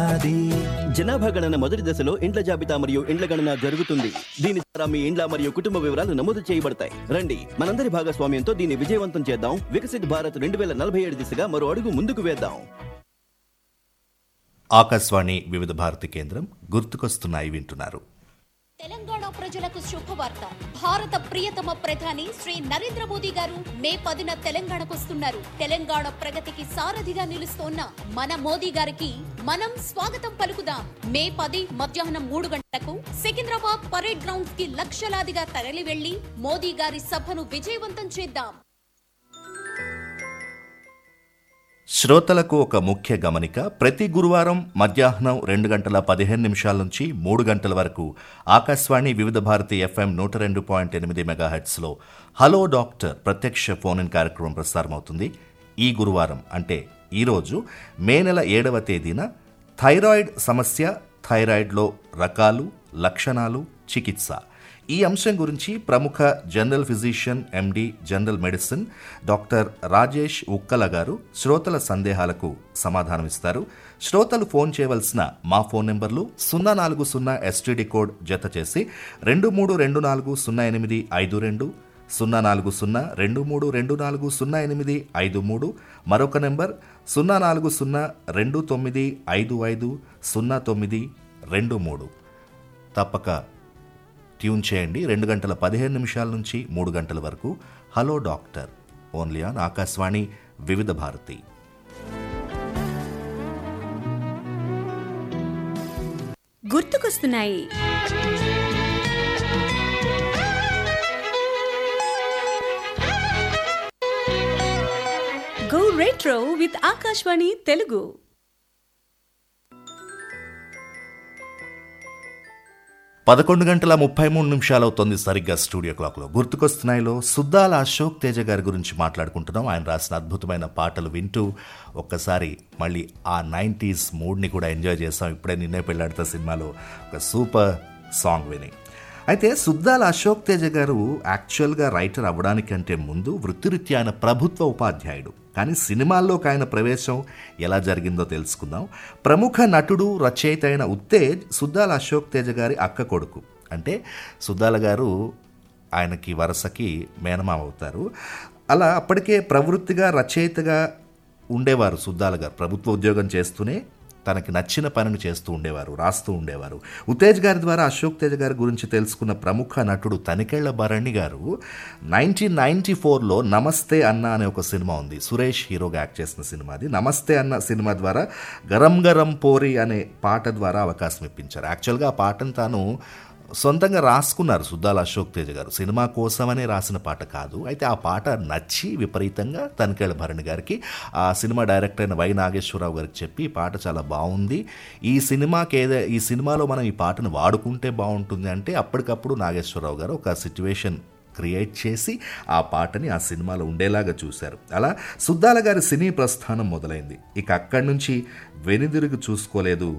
అది జనాభా గణన మొదటి దశలో ఇండ్ల జాబితా మరియు ఇండ్ల గణన జరుగుతుంది దీని ద్వారా మీ ఇండ్ల మరియు కుటుంబ వివరాలు నమోదు చేయబడతాయి రండి మనందరి భాగస్వామ్యంతో దీన్ని విజయవంతం చేద్దాం వికసిత్ భారత్ రెండు వేల నలభై ఏడు దిశగా మరో అడుగు ముందుకు వేద్దాం ఆకాశవాణి వివిధ భారతి కేంద్రం గుర్తుకొస్తున్నాయి వింటున్నారు తెలంగాణ ప్రజలకు శుభవార్త భారత ప్రియతమ ప్రధాని శ్రీ నరేంద్ర మోదీ గారు మే పదిన తెలంగాణకొస్తున్నారు తెలంగాణ ప్రగతికి సారథిగా నిలుస్తోన్న మన మోదీ గారికి మనం స్వాగతం పలుకుదాం మే పది మధ్యాహ్నం మూడు గంటలకు సికింద్రాబాద్ పరేడ్ గ్రౌండ్స్ కి లక్షలాదిగా తరలి వెళ్లి మోదీ గారి సభను విజయవంతం చేద్దాం శ్రోతలకు ఒక ముఖ్య గమనిక ప్రతి గురువారం మధ్యాహ్నం రెండు గంటల పదిహేను నిమిషాల నుంచి మూడు గంటల వరకు ఆకాశవాణి వివిధ భారతి ఎఫ్ఎం నూట రెండు పాయింట్ ఎనిమిది మెగాహెట్స్లో హలో డాక్టర్ ప్రత్యక్ష ఫోన్ ఇన్ కార్యక్రమం ప్రసారమవుతుంది ఈ గురువారం అంటే ఈరోజు మే నెల ఏడవ తేదీన థైరాయిడ్ సమస్య థైరాయిడ్లో రకాలు లక్షణాలు చికిత్స ఈ అంశం గురించి ప్రముఖ general physician MD general medicine doctor Rajesh Ukkala గారు శ్రోతల సందేహాలకు సమాధానమిస్తారు శ్రోతలు ఫోన్ చేయవలసిన మా ఫోన్ నెంబర్లు సున్నా నాలుగు సున్నా ఎస్టీడీ కోడ్ జత చేసి రెండు మూడు రెండు నాలుగు సున్నా ఎనిమిది ఐదు రెండు సున్నా నాలుగు సున్నా రెండు మూడు రెండు నాలుగు సున్నా ఎనిమిది ఐదు మూడు మరొక నెంబర్ సున్నా నాలుగు సున్నా రెండు తొమ్మిది ఐదు ఐదు సున్నా తొమ్మిది రెండు మూడు తప్పక ట్యూన్ చేయండి రెండు గంటల పదిహేను నిమిషాల నుంచి మూడు గంటల వరకు hello doctor only on Akashvani Vividh Bharati గుర్తుకొస్తున్నాయి go retro with Akashvani Telugu పదకొండు గంటల ముప్పై మూడు నిమిషాలు అవుతుంది సరిగ్గా స్టూడియో క్లాక్లో గుర్తుకొస్తున్నాయిలో సుద్దాల అశోక్ తేజ గారి గురించి మాట్లాడుకుంటున్నాం ఆయన రాసిన అద్భుతమైన పాటలు వింటూ ఒక్కసారి మళ్ళీ ఆ నైంటీస్ మూడ్ని కూడా ఎంజాయ్ చేసాం ఇప్పుడే నిన్నే పెళ్ళాడుతా సినిమాలో ఒక సూపర్ సాంగ్ విని అయితే సుద్దాల అశోక్ తేజ గారు యాక్చువల్గా రైటర్ అవ్వడానికంటే ముందు వృత్తిరీత్యా ఆయన ప్రభుత్వ ఉపాధ్యాయుడు కానీ సినిమాల్లోకి ఆయన ప్రవేశం ఎలా జరిగిందో తెలుసుకుందాం ప్రముఖ నటుడు రచయిత అయిన ఉత్తేజ్ సుద్దాల అశోక్ తేజ గారి అక్క కొడుకు అంటే సుద్దాల గారు ఆయనకి వరసకి మేనమామ అవుతారు అలా అప్పటికే ప్రవృత్తిగా రచయితగా ఉండేవారు సుద్దాల గారు ప్రభుత్వ ఉద్యోగం చేస్తూనే తనకి నచ్చిన పనిని చేస్తూ ఉండేవారు రాస్తూ ఉండేవారు ఉత్తేజ్ గారి ద్వారా అశోక్ తేజ్ గారి గురించి తెలుసుకున్న ప్రముఖ నటుడు తనికెళ్ల భరణి గారు నైన్టీన్ నైన్టీ ఫోర్లో నమస్తే అన్న అనే ఒక సినిమా ఉంది సురేష్ హీరోగా యాక్ట్ చేసిన సినిమా అది నమస్తే అన్న సినిమా ద్వారా గరం గరం పోరి అనే పాట ద్వారా అవకాశం ఇప్పించారు యాక్చువల్గా ఆ పాటను తాను సొంతంగా రాసుకున్నారు సుద్దాల అశోక్ తేజ గారు సినిమా కోసమనే రాసిన పాట కాదు అయితే ఆ పాట నచ్చి విపరీతంగా తనికేళ్ల భరణి గారికి ఆ సినిమా డైరెక్టర్ అయిన వై నాగేశ్వరరావు గారికి చెప్పి ఈ పాట చాలా బాగుంది ఈ సినిమాకి ఏదో ఈ సినిమాలో మనం ఈ పాటను వాడుకుంటే బాగుంటుంది అంటే అప్పటికప్పుడు నాగేశ్వరరావు గారు ఒక సిచ్యువేషన్ క్రియేట్ చేసి ఆ పాటని ఆ సినిమాలో ఉండేలాగా చూశారు అలా సుద్దాల గారి సినీ ప్రస్థానం మొదలైంది ఇక అక్కడి నుంచి వెనుదిరుగు చూసుకోలేదు